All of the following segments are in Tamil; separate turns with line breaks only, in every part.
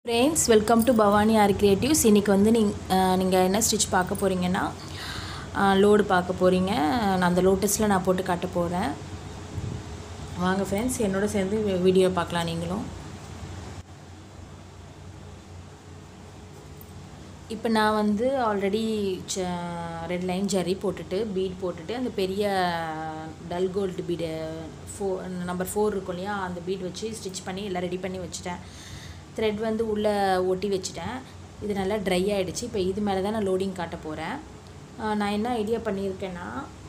friends welcome to Bhavani R creatives இன்றைக்கி வந்து நீங் நீங்கள் என்ன ஸ்டிச் பார்க்க போகிறீங்கன்னா லோடு பார்க்க போகிறீங்க நான் அந்த லோட்டஸில் நான் போட்டு காட்ட போகிறேன் வாங்க ஃப்ரெண்ட்ஸ் என்னோட சேர்ந்து வீடியோ பார்க்கலாம் நீங்களும் இப்போ நான் வந்து ஆல்ரெடி ரெட் லைன் ஜரி போட்டுட்டு பீட் போட்டுட்டு அந்த பெரிய dull gold bead four number four இருக்கும் இல்லையா அந்த பீட் வச்சு ஸ்டிச் பண்ணி எல்லாம் ரெடி பண்ணி வச்சுட்டேன் த்ரெட் வந்து உள்ளே ஒட்டி வச்சுட்டேன் இது நல்லா ட்ரை ஆகிடுச்சு இப்போ இது மேலே தான் நான் லோடிங் காட்ட போகிறேன் நான் என்ன ஐடியா பண்ணியிருக்கேன்னா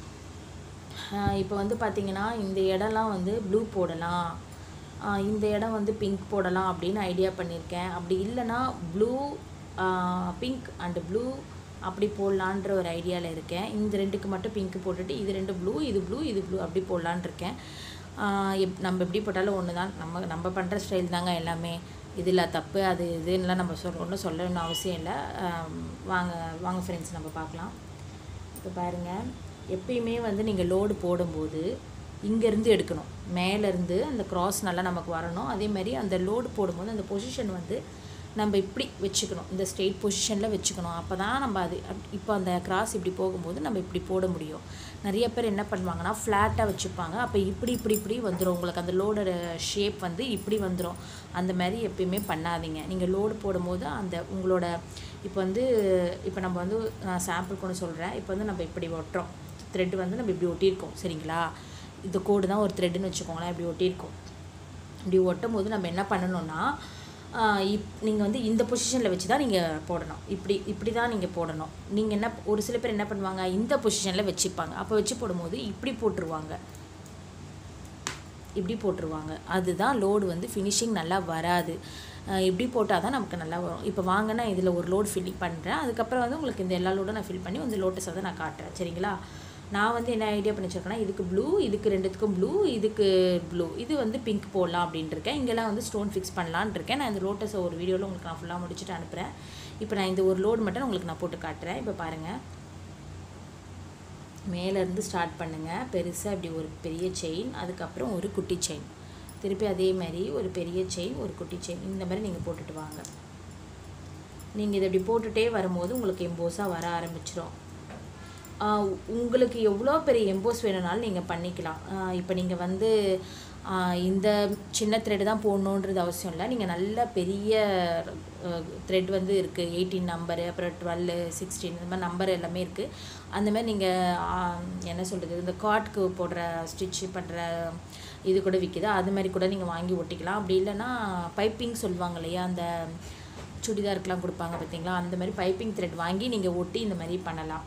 இப்போ வந்து பார்த்திங்கன்னா இந்த இடம்லாம் வந்து ப்ளூ போடலாம் இந்த இடம் வந்து பிங்க் போடலாம் அப்படின்னு ஐடியா பண்ணியிருக்கேன் அப்படி இல்லைன்னா ப்ளூ பிங்க் அண்டு ப்ளூ அப்படி போடலான்ற ஒரு ஐடியாவில் இருக்கேன் இந்த ரெண்டுக்கு மட்டும் பிங்க் போட்டுட்டு இது ரெண்டு ப்ளூ இது ப்ளூ இது ப்ளூ அப்படி போடலான் இருக்கேன் எப் நம்ம எப்படி போட்டாலும் ஒன்று தான் நம்ம நம்ம பண்ணுற ஸ்டைல் தாங்க எல்லாமே இதில் தப்பு அது இதுன்னெலாம் நம்ம சொல் ஒன்றும் சொல்லணும்னு அவசியம் இல்லை வாங்க வாங்க ஃப்ரெண்ட்ஸ் நம்ம பார்க்கலாம் இப்போ பாருங்கள் எப்பயுமே வந்து நீங்கள் லோடு போடும்போது இங்கேருந்து எடுக்கணும் மேலேருந்து அந்த க்ராஸ் நல்லா நமக்கு வரணும் அதே மாதிரி அந்த லோடு போடும்போது அந்த பொசிஷன் வந்து நம்ம இப்படி வச்சுக்கணும் இந்த ஸ்ட்ரெயிட் பொசிஷனில் வச்சுக்கணும் அப்போ தான் நம்ம அது இப்போ அந்த கிராஸ் இப்படி போகும்போது நம்ம இப்படி போட முடியும் நிறைய பேர் என்ன பண்ணுவாங்கன்னா ஃப்ளாட்டாக வச்சுப்பாங்க அப்போ இப்படி இப்படி இப்படி வந்துடும் உங்களுக்கு அந்த லோடோட ஷேப் வந்து இப்படி வந்துடும் அந்த மாதிரி எப்பயுமே பண்ணாதீங்க நீங்கள் லோடு போடும்போது அந்த உங்களோட இப்போ வந்து இப்போ நம்ம வந்து நான் சாம்பிள் கொண்டு சொல்கிறேன் இப்போ வந்து நம்ம இப்படி ஒட்டுறோம் த்ரெட் வந்து நம்ம இப்படி ஒட்டியிருக்கோம் சரிங்களா இந்த கோடு தான் ஒரு த்ரெட்டுன்னு வச்சுக்கோங்களேன் இப்படி ஒட்டியிருக்கோம் இப்படி ஒட்டும் போது நம்ம என்ன பண்ணணும்னா இப் நீங்கள் வந்து இந்த பொசிஷனில் வச்சு தான் நீங்கள் போடணும் இப்படி இப்படி தான் நீங்கள் போடணும் நீங்கள் என்ன ஒரு சில பேர் என்ன பண்ணுவாங்க இந்த பொசிஷனில் வச்சுப்பாங்க அப்போ வச்சு போடும்போது இப்படி போட்டுருவாங்க இப்படி போட்டுருவாங்க அதுதான் லோடு வந்து ஃபினிஷிங் நல்லா வராது இப்படி போட்டால் தான் நமக்கு நல்லா வரும் இப்போ வாங்கினா இதில் ஒரு லோடு ஃபில் பண்ணுறேன் அதுக்கப்புறம் வந்து உங்களுக்கு இந்த எல்லா லோடும் நான் ஃபில் பண்ணி இந்த லோட்டஸை தான் நான் காட்டுறேன் சரிங்களா நான் வந்து என்ன ஐடியா பண்ணி வச்சுருக்கேன்னா இதுக்கு ப்ளூ இதுக்கு ரெண்டுத்துக்கும் ப்ளூ இதுக்கு ப்ளூ இது வந்து பிங்க் போடலாம் அப்படின்ட்டு இருக்கேன் இங்கெல்லாம் வந்து ஸ்டோன் ஃபிக்ஸ் பண்ணலான் இருக்கேன் நான் இந்த லோட்டஸை ஒரு வீடியோவில் உங்களுக்கு நான் ஃபுல்லாக முடிச்சுட்டு அனுப்புகிறேன் இப்போ நான் இந்த ஒரு லோடு மட்டும் உங்களுக்கு நான் போட்டு காட்டுறேன் இப்போ பாருங்கள் மேலேருந்து ஸ்டார்ட் பண்ணுங்கள் பெருசாக இப்படி ஒரு பெரிய செயின் அதுக்கப்புறம் ஒரு குட்டி செயின் திருப்பி அதே மாதிரி ஒரு பெரிய செயின் ஒரு குட்டி செயின் இந்த மாதிரி நீங்கள் போட்டுட்டு வாங்க நீங்கள் இதை இப்படி போட்டுகிட்டே வரும்போது உங்களுக்கு எம்போஸாக வர ஆரம்பிச்சிடும் உங்களுக்கு எவ்வளோ பெரிய எம்போஸ் வேணும்னாலும் நீங்கள் பண்ணிக்கலாம் இப்போ நீங்கள் வந்து இந்த சின்ன த்ரெட் தான் போடணுன்றது அவசியம் இல்லை நீங்கள் நல்ல பெரிய த்ரெட் வந்து இருக்குது எயிட்டீன் நம்பரு அப்புறம் டுவெல் சிக்ஸ்டீன் இந்த மாதிரி நம்பர் எல்லாமே இருக்குது அந்த மாதிரி நீங்கள் என்ன சொல்கிறது இந்த காட்க்கு போடுற ஸ்டிச் பண்ணுற இது கூட விற்கிது அது மாதிரி கூட நீங்கள் வாங்கி ஒட்டிக்கலாம் அப்படி இல்லைன்னா பைப்பிங் சொல்லுவாங்க இல்லையா அந்த சுடிதாருக்கெலாம் கொடுப்பாங்க பார்த்தீங்களா அந்த மாதிரி பைப்பிங் த்ரெட் வாங்கி நீங்கள் ஒட்டி இந்த மாதிரி பண்ணலாம்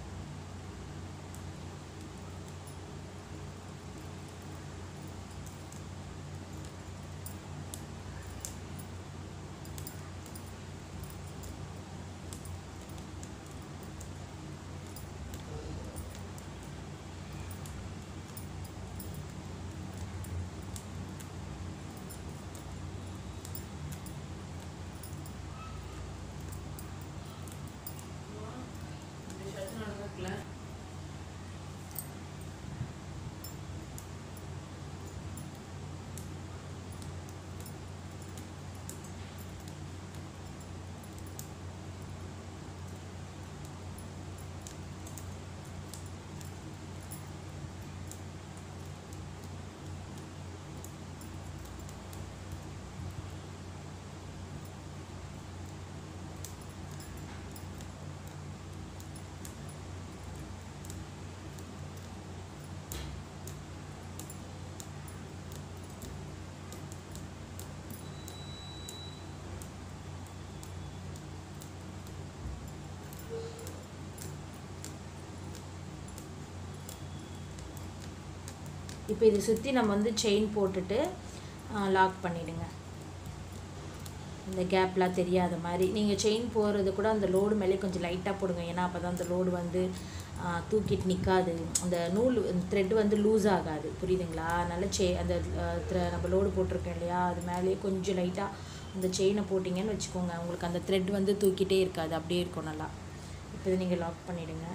இப்போ இதை சுற்றி நம்ம வந்து செயின் போட்டுட்டு லாக் பண்ணிவிடுங்க இந்த கேப்லாம் தெரியாத மாதிரி நீங்கள் செயின் போடுறது கூட அந்த லோடு மேலே கொஞ்சம் லைட்டாக போடுங்க ஏன்னா அப்போ தான் அந்த லோடு வந்து தூக்கிட்டு நிற்காது அந்த நூல் த்ரெட் வந்து லூஸ் ஆகாது புரியுதுங்களா அதனால் செ அந்த நம்ம லோடு போட்டிருக்கோம் இல்லையா அது மேலேயே கொஞ்சம் லைட்டாக அந்த செயினை போட்டிங்கன்னு வச்சுக்கோங்க உங்களுக்கு அந்த த்ரெட் வந்து தூக்கிட்டே இருக்காது அப்படியே இருக்கும் நல்லா இப்போ இதை நீங்கள் லாக் பண்ணிவிடுங்க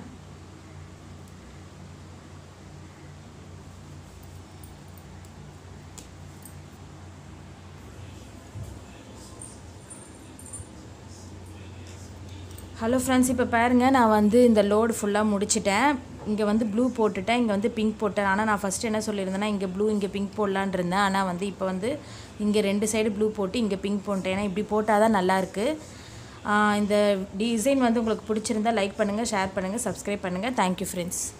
ஹலோ ஃப்ரெண்ட்ஸ் இப்போ பாருங்கள் நான் வந்து இந்த லோடு ஃபுல்லாக முடிச்சிட்டேன் இங்கே வந்து ப்ளூ போட்டுட்டேன் இங்கே வந்து பிங்க் போட்டேன் ஆனால் நான் ஃபஸ்ட்டு என்ன சொல்லியிருந்தேன்னா இங்கே ப்ளூ இங்கே பிங்க் போடலான் இருந்தேன் ஆனால் வந்து இப்போ வந்து இங்கே ரெண்டு சைடு ப்ளூ போட்டு இங்கே பிங்க் போட்டேன் ஏன்னா இப்படி போட்டால் தான் நல்லாயிருக்கு இந்த டிசைன் வந்து உங்களுக்கு பிடிச்சிருந்தா லைக் பண்ணுங்கள் ஷேர் பண்ணுங்கள் சப்ஸ்கிரைப் பண்ணுங்கள் தேங்க்யூ ஃப்ரெண்ட்ஸ்